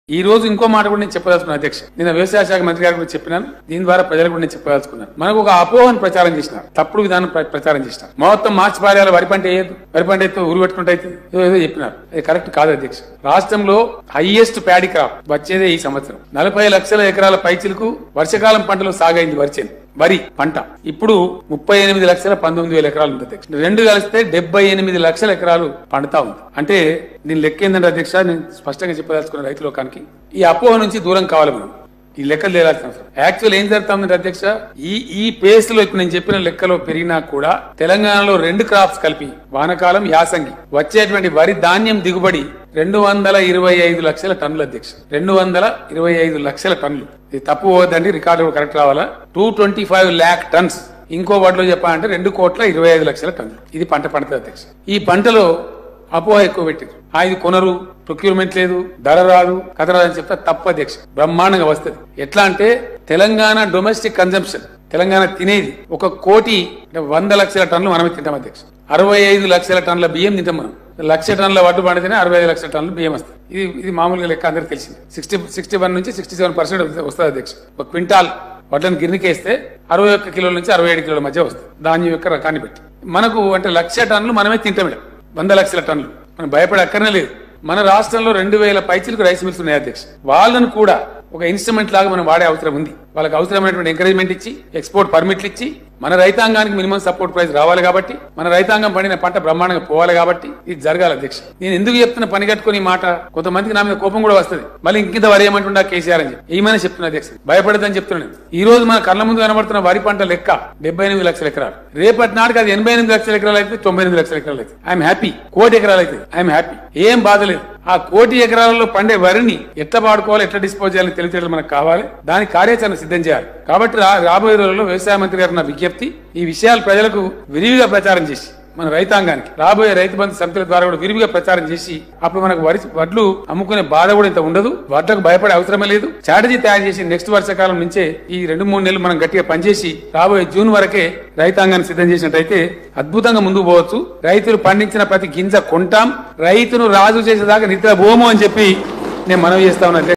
ఈ రోజు ఇంకో మాట కూడా నేను చెప్పదలుచుకున్నాను అధ్యక్ష నేను వ్యవసాయ శాఖ మంత్రి గారికి కూడా చెప్పినాను దీని ద్వారా ప్రజలకు కూడా నేను చెప్పదలుచుకున్నాను మనకు ఒక అపోహను ప్రచారం చేసినారు తప్పుడు విధానం ప్ర- ప్రచారం చేసినారు మొత్తం మార్చి పారేయాలి వరి పంట వేయద్దు వరి పంట అయితే ఊరు పెట్టుకుంటే అయితే ఏదో ఏదో చెప్పినారు అది కరెక్ట్ కాదు అధ్యక్ష రాష్ట్రంలో హైయెస్ట్ ప్యాడీ క్రాప్ వచ్చేదే ఈ సంవత్సరం నలభై లక్షల ఎకరాల పైచిలకు వర్షకాలం పంటలు సాగైంది వరి చేను వరి పంట ఇప్పుడు ముప్పై ఎనిమిది లక్షల పంతొమ్మిది వేల ఎకరాలు ఉంది అధ్యక్ష రెండు కలిస్తే డెబ్బై ఎనిమిది లక్షల ఎకరాలు పండుతా ఉంది అంటే దీని లెక్క ఏంటంటే అధ్యక్ష నేను స్పష్టంగా చెప్పదలుచుకున్న రైతు లోకానికి ఈ అపోహ నుంచి దూరం కావాలి మనం ఈ లెక్కలు తేలాల్సిన అవసరం యాక్చువల్ ఏం జరుగుతుందంటే అధ్యక్ష ఈ ఈ పేస్ లో ఇప్పుడు నేను చెప్పిన లెక్కలో పెరిగినా కూడా తెలంగాణలో రెండు క్రాప్స్ కలిపి వానకాలం యాసంగి వచ్చేటువంటి వరి ధాన్యం దిగుబడి రెండు వందల ఇరవై ఐదు లక్షల టన్నుల అధ్యక్ష రెండు వందల ఇరవై ఐదు లక్షల టన్నులు ఇది తప్పు పోవద్దండి రికార్డు కరెక్ట్ రావాలా two twenty five lakh tons ఇంకో వాటిలో చెప్పాలంటే రెండు కోట్ల ఇరవై ఐదు లక్షల టన్నులు ఇది పంట పండుతుంది అధ్యక్ష ఈ పంటలో అపోహ ఎక్కువ పెట్టింది ఆ ఇది కొనరు ప్రొక్యూర్మెంట్ లేదు ధర రాదు కథ రాదు అని చెప్తే తప్పు అధ్యక్ష బ్రహ్మాండంగా వస్తుంది ఎట్లా అంటే తెలంగాణ డొమెస్టిక్ కన్జంప్షన్ తెలంగాణ తినేది ఒక కోటి అంటే వంద లక్షల టన్నులు మనమే తింటాం అధ్యక్ష అరవై ఐదు లక్షల టన్నుల బియ్యం తింటాం మనం లక్ష టన్నుల వడ్డు పండితేనే అరవై ఐదు లక్షల టన్నుల బియ్యం వస్తుంది ఇది ఇది మామూలుగా లెక్క అందరికి తెలిసింది సిక్స్టీ సిక్స్టీ వన్ నుంచి సిక్స్టీ సెవెన్ పర్సెంట్ వస్తుంది అధ్యక్ష ఒక క్వింటాల్ వడ్లను గిన్నెకేస్తే అరవై ఒక్క కిలోల నుంచి అరవై ఏడు కిలోల మధ్య వస్తుంది ధాన్యం యొక్క రకాన్ని బట్టి మనకు అంటే లక్ష టన్నులు మనమే తింటాం ఈడ. వంద లక్షల టన్నులు మనం భయపడే అక్కర్నే లేదు మన రాష్ట్రంలో రెండు వేల పైచీలకు రైస్ మిల్స్ ఉన్నాయి అధ్యక్ష వాళ్ళను కూడా ఒక ఇన్స్ట్రుమెంట్ లాగా మనం వాడే అవసరం ఉంది వాళ్ళకి అవసరమైనటువంటి ఎంకరేజ్మెంట్ ఇచ్చి ఎక్స్పోర్ట్ పర్మిట్లు ఇచ్చి మన రైతాంగానికి మినిమం సపోర్ట్ ప్రైస్ రావాలి కాబట్టి మన రైతాంగం పండిన పంట బ్రహ్మాండంగా పోవాలి కాబట్టి ఇది జరగాలి అధ్యక్ష నేను ఎందుకు చెప్తున్న పని కట్టుకుని ఈ మాట కొంతమందికి నా మీద కోపం కూడా వస్తుంది మళ్ళీ ఇంకింత వరి ఏమంటుండా కేసీఆర్ అని చెప్పి ఏమైనా చెప్తున్నా అధ్యక్ష భయపడదని చెప్తున్నాను ఈ రోజు మన కళ్ళ ముందు కనబడుతున్న వరి పంట లెక్క డెబ్బై ఎనిమిది లక్షల ఎకరాలు రేపటి నాటికి అది ఎనభై ఎనిమిది లక్షల ఎకరాలు అయితే తొంభై ఎనిమిది లక్షల ఎకరాలు అయితే ఐఎమ్ హ్యాపీ కోటి ఎకరాలు అయితే ఐఎమ్ హ్యాపీ ఏం బాధ లేదు ఆ కోటి ఎకరాలలో పండే వరిని ఎట్లా వాడుకోవాలి ఎట్లా డిస్పోజ్ చేయాలని తెలియచేయడం మనకు కావాలి దాని కార్యాచరణ సిద్ధం చేయాలి కాబట్టి రా- రాబోయే రోజుల్లో వ్యవసాయ మంత్రి గారు నా విజ్ఞప్తి ఈ విషయాలు ప్రజలకు విరివిగా ప్రచారం చేసి మన రైతాంగానికి రాబోయే రైతు బంధు సమితుల ద్వారా కూడా విరివిగా ప్రచారం చేసి అప్పుడు మనకు వరి వడ్లు అమ్ముకునే బాధ కూడా ఇంత ఉండదు వడ్లకు భయపడే అవసరమే లేదు స్ట్రాటజీ తయారు చేసి నెక్స్ట్ వర్షాకాలం నుంచే ఈ రెండు మూడు నెలలు మనం గట్టిగా పనిచేసి రాబోయే జూన్ వరకే రైతాంగాన్ని సిద్ధం చేసినట్టయితే అద్భుతంగా ముందుకు పోవచ్చు రైతులు పండించిన ప్రతి గింజ కొంటాం రైతును రాజు చేసేదాకా నిద్ర పోము అని చెప్పి నేను మనవి చేస్తా ఉన్నా